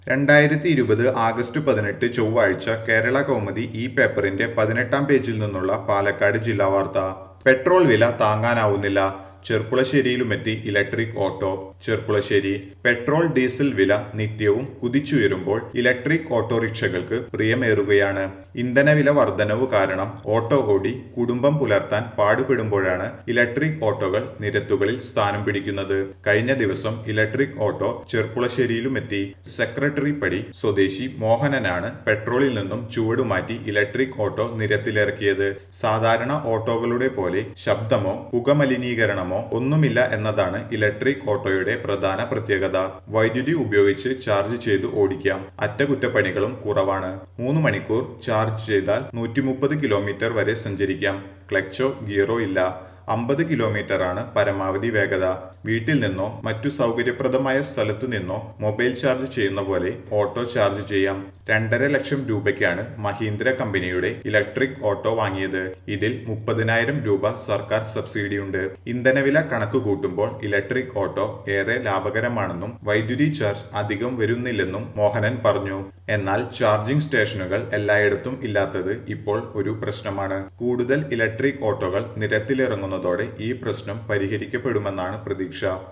രണ്ടായിരത്തി ഇരുപത് ആഗസ്റ്റ് പതിനെട്ട് ചൊവ്വാഴ്ച കേരള കൗമുദി ഈ പേപ്പറിന്റെ പതിനെട്ടാം പേജിൽ നിന്നുള്ള പാലക്കാട് ജില്ലാ വാർത്ത പെട്രോൾ വില താങ്ങാനാവുന്നില്ല ചെർപ്പുളശ്ശേരിയിലുമെത്തി electric auto Cherpulassery petrol diesel വില നിത്യവും കുതിച്ചുയരുമ്പോൾ ഇലക്ട്രിക് ഓട്ടോറിക്ഷകൾക്ക് പ്രിയമേറുകയാണ് ഇന്ധനവില വർധനവ് കാരണം ഓട്ടോ ഓടി കുടുംബം പുലർത്താൻ പാടുപെടുമ്പോഴാണ് ഇലക്ട്രിക് ഓട്ടോകൾ നിരത്തുകളിൽ സ്ഥാനം പിടിക്കുന്നത് കഴിഞ്ഞ ദിവസം ഇലക്ട്രിക് ഓട്ടോ ചെർപ്പുളശ്ശേരിയിലുമെത്തി സെക്രട്ടറി പടി സ്വദേശി മോഹനനാണ് പെട്രോളിൽ നിന്നും ചുവടുമാറ്റി ഇലക്ട്രിക് ഓട്ടോ നിരത്തിലിറക്കിയത് സാധാരണ ഓട്ടോകളുടെ പോലെ ശബ്ദമോ പുകമലിനീകരണമോ ഒന്നുമില്ല എന്നതാണ് ഇലക്ട്രിക് ഓട്ടോയുടെ പ്രധാന പ്രത്യേകത വൈദ്യുതി ഉപയോഗിച്ച് ചാർജ് ചെയ്ത് ഓടിക്കാം അറ്റകുറ്റപ്പണികളും കുറവാണ് മൂന്ന് മണിക്കൂർ ചാർജ് ചെയ്താൽ നൂറ്റി മുപ്പത് കിലോമീറ്റർ വരെ സഞ്ചരിക്കാം ക്ലച്ചോ ഗിയറോ ഇല്ല അമ്പത് കിലോമീറ്റർ ആണ് പരമാവധി വേഗത വീട്ടിൽ നിന്നോ മറ്റു സൗകര്യപ്രദമായ സ്ഥലത്തു നിന്നോ മൊബൈൽ ചാർജ് ചെയ്യുന്ന പോലെ ഓട്ടോ ചാർജ് ചെയ്യാം രണ്ടര ലക്ഷം രൂപയ്ക്കാണ് മഹീന്ദ്ര കമ്പനിയുടെ ഇലക്ട്രിക് ഓട്ടോ വാങ്ങിയത് ഇതിൽ മുപ്പതിനായിരം രൂപ സർക്കാർ സബ്സിഡിയുണ്ട് ഇന്ധനവില കണക്ക് കൂട്ടുമ്പോൾ ഇലക്ട്രിക് ഓട്ടോ ഏറെ ലാഭകരമാണെന്നും വൈദ്യുതി ചാർജ് അധികം വരുന്നില്ലെന്നും മോഹനൻ പറഞ്ഞു എന്നാൽ ചാർജിംഗ് സ്റ്റേഷനുകൾ എല്ലായിടത്തും ഇല്ലാത്തത് ഇപ്പോൾ ഒരു പ്രശ്നമാണ് കൂടുതൽ ഇലക്ട്രിക് ഓട്ടോകൾ നിരത്തിലിറങ്ങുന്നതോടെ ഈ പ്രശ്നം പരിഹരിക്കപ്പെടുമെന്നാണ് പ്രതീക്ഷ